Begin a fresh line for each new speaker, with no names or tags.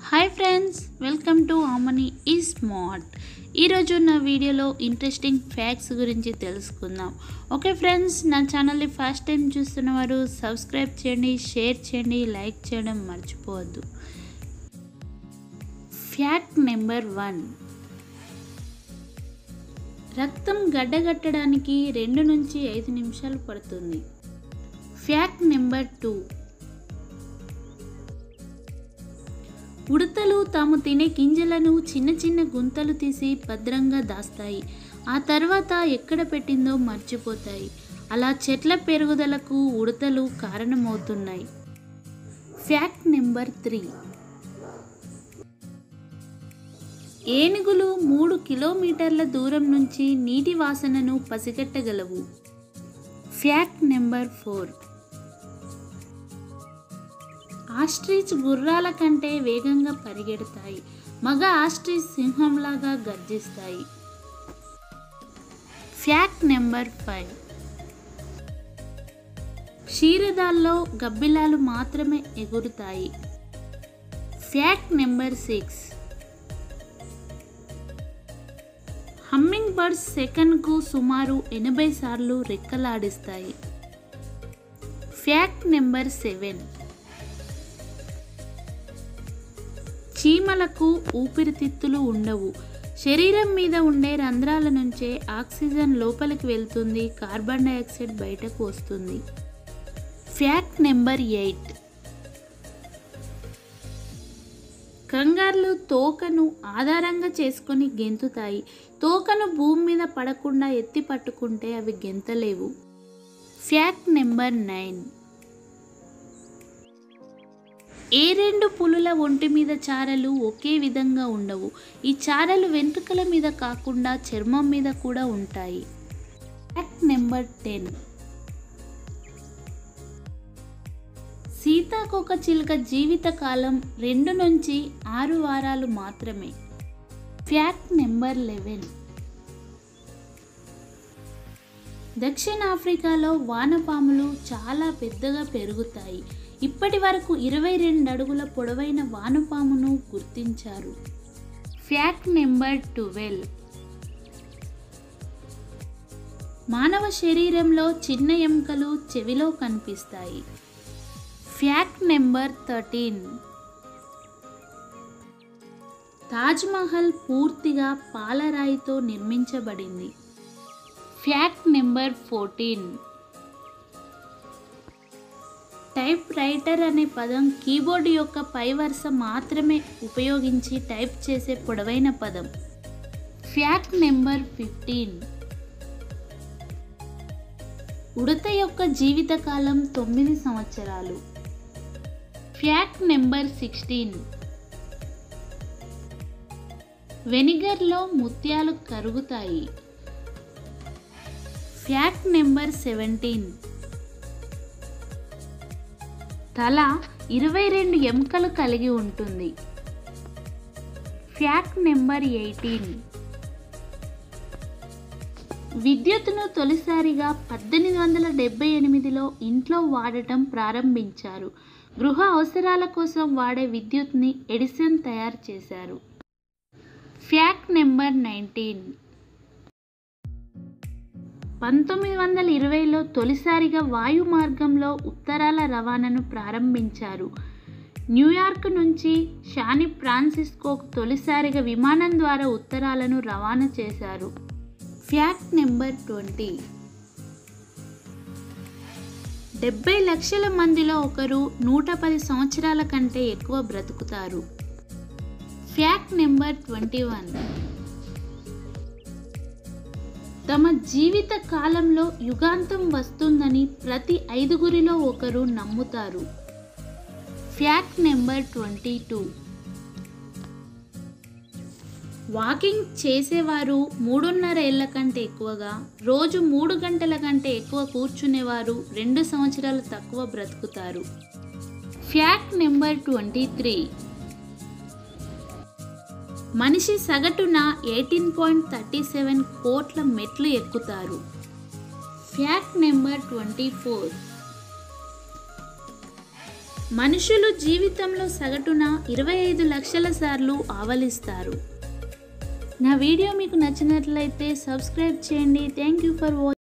hi friends welcome to Amani ఈ smart ఈరోజు నా వీడియోలో ఇంట్రెస్టింగ్ ఫ్యాక్ట్స్ గురించి తెలుసుకుందాం ఓకే ఫ్రెండ్స్ నా ఛానల్ని ఫస్ట్ టైం చూస్తున్న వారు సబ్స్క్రైబ్ చేయండి షేర్ చేయండి లైక్ చేయడం మర్చిపోవద్దు ఫ్యాక్ట్ నెంబర్ వన్ రక్తం గడ్డగట్టడానికి రెండు నుంచి ఐదు నిమిషాలు పడుతుంది ఫ్యాక్ట్ నెంబర్ టూ ఉడతలు తాము తినే గింజలను చిన్న చిన్న గుంతలు తీసి భద్రంగా దాస్తాయి ఆ తర్వాత ఎక్కడ పెట్టిందో మర్చిపోతాయి అలా చెట్ల పెరుగుదలకు ఉడతలు కారణమవుతున్నాయి ఫ్యాక్ట్ నెంబర్ త్రీ ఏనుగులు మూడు కిలోమీటర్ల దూరం నుంచి నీటి వాసనను పసిగట్టగలవు ఫ్యాక్ట్ నెంబర్ ఫోర్ ఆస్ట్రిచ్ గుర్రాల కంటే వేగంగా పరిగెడతాయి మగ ఆస్ట్రిచ్ సింహంలాగా గర్జిస్తాయి ఫ్యాక్ట్ నెంబర్ ఫైవ్ క్షీరదాల్లో గబ్బిలాలు మాత్రమే ఎగురుతాయి fact number six hummingbirds సెకండ్కు సుమారు ఎనభై సార్లు రెక్కలాడిస్తాయి ఫ్యాక్ట్ నెంబర్ సెవెన్ చీమలకు ఊపిరితిత్తులు ఉండవు శరీరం మీద ఉండే రంధ్రాల నుంచే ఆక్సిజన్ లోపలికి వెళ్తుంది కార్బన్ డైఆక్సైడ్ బయటకు వస్తుంది ఫ్యాక్ట్ నెంబర్ ఎయిట్ కంగారులు తోకను ఆధారంగా చేసుకొని గెంతుతాయి తోకను భూమి మీద పడకుండా ఎత్తి పట్టుకుంటే అవి గెంతలేవు ఫ్యాక్ట్ నెంబర్ నైన్ ఏ రెండు పులుల ఒంటి మీద చారలు ఒకే విధంగా ఉండవు ఈ చారలు వెంట్రుకల మీద కాకుండా చర్మం మీద కూడా ఉంటాయి ఫ్యాక్ట్ నెంబర్ టెన్ సీతాకోక చిలుక జీవిత కాలం రెండు నుంచి ఆరు వారాలు మాత్రమే ఫ్యాక్ట్ నెంబర్ లెవెన్ దక్షిణాఫ్రికాలో వానపాములు చాలా పెద్దగా పెరుగుతాయి ఇప్పటి వరకు ఇరవై రెండు అడుగుల పొడవైన వానపామును గుర్తించారు ఫ్యాక్ట్ నెంబర్ ట్వెల్వ్ మానవ శరీరంలో చిన్న ఎముకలు చెవిలో కనిపిస్తాయి ఫ్యాక్ట్ నెంబర్ థర్టీన్ తాజ్మహల్ పూర్తిగా పాలరాయితో నిర్మించబడింది fact number fourteen typewriter అనే పదం కీబోర్డ్ యొక్క పై వరుస మాత్రమే ఉపయోగించి టైప్ చేసే పొడవైన పదం ఫ్యాక్ట్ నెంబర్ ఫిఫ్టీన్ ఉడత యొక్క జీవితకాలం తొమ్మిది సంవత్సరాలు ఫ్యాక్ట్ నెంబర్ సిక్స్టీన్ వెనిగర్లో ముత్యాలు కరుగుతాయి ఫ్యాక్ట్ నెంబర్ సెవెంటీన్ తల ఇరవై రెండు ఎముకలు కలిగి ఉంటుంది ఫ్యాక్ట్ నెంబర్ ఎయిటీన్ విద్యుత్తును తొలిసారిగా పద్దెనిమిది వందల డెబ్బై ఎనిమిదిలో ఇంట్లో వాడటం ప్రారంభించారు గృహ అవసరాల కోసం వాడే విద్యుత్ని ఎడిసన్ తయారు చేశారు ఫ్యాక్ట్ నెంబర్ నైన్టీన్ పంతొమ్మిది వందల ఇరవైలో తొలిసారిగా వాయు మార్గంలో ఉత్తరాల రవాణాను ప్రారంభించారు న్యూయార్క్ నుంచి షాని ఫ్రాన్సిస్కోకు తొలిసారిగా విమానం ద్వారా ఉత్తరాలను రవాణా చేశారు ఫ్యాక్ట్ నెంబర్ ట్వంటీ డెబ్బై లక్షల మందిలో ఒకరు నూట పది సంవత్సరాల కంటే ఎక్కువ బ్రతుకుతారు ఫ్యాక్ట్ నెంబర్ ట్వంటీ వన్ తమ జీవిత కాలంలో యుగాంతం వస్తుందని ప్రతి ఐదుగురిలో ఒకరు నమ్ముతారు fact number twenty two walking చేసేవారు మూడున్నర ఏళ్ల కంటే ఎక్కువగా రోజు మూడు గంటల కంటే ఎక్కువ కూర్చునేవారు రెండు సంవత్సరాలు తక్కువ బ్రతుకుతారు ఫ్యాక్ట్ నెంబర్ ట్వంటీ త్రీ మనిషి సగటున ఎయిటీన్ పాయింట్ థర్టీ సెవెన్ కోట్ల మెట్లు ఎక్కుతారు ఫ్యాక్ట్ నెంబర్ ట్వంటీ ఫోర్ మనుషులు జీవితంలో సగటున ఇరవై ఐదు లక్షల సార్లు ఆవలిస్తారు నా వీడియో మీకు నచ్చినట్లయితే సబ్స్క్రైబ్ చేయండి థ్యాంక్ యూ ఫర్ వాచింగ్